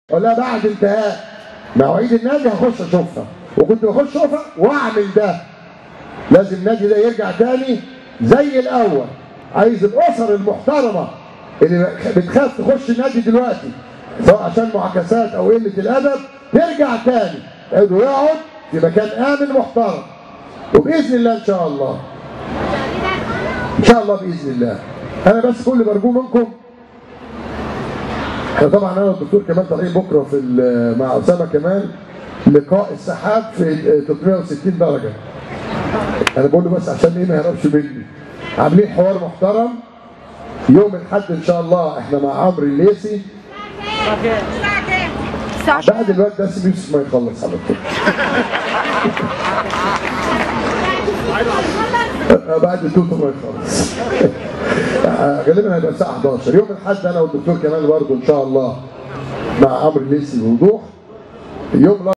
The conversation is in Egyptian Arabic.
ولا بعد انتهاء مواعيد النادي هخش اشوفها وكنت بخش اشوفها واعمل ده لازم النادي ده يرجع تاني زي الاول عايز الاسر المحترمه اللي بتخاف تخش النادي دلوقتي سواء عشان معاكسات او قله الادب ترجع تاني انه يقعد في مكان امن محترم وباذن الله ان شاء الله ان شاء الله باذن الله انا بس كل اللي برجوه منكم احنا طبعا انا والدكتور كمال طالعين بكره في ال- مع اسامه كمال لقاء السحاب في 360 درجه انا بقول له بس عشان ايه ما يهربش مني عاملين حوار محترم يوم الاحد ان شاء الله احنا مع عمرو الليسي بعد الوقت ده سيب يوسف ما يخلص على طول آه، بعد التوتو ما يخلص آه، غالبا هيبقى الساعه 11 يوم الاحد انا والدكتور كمال برضه ان شاء الله مع عمرو الليسي بوضوح يوم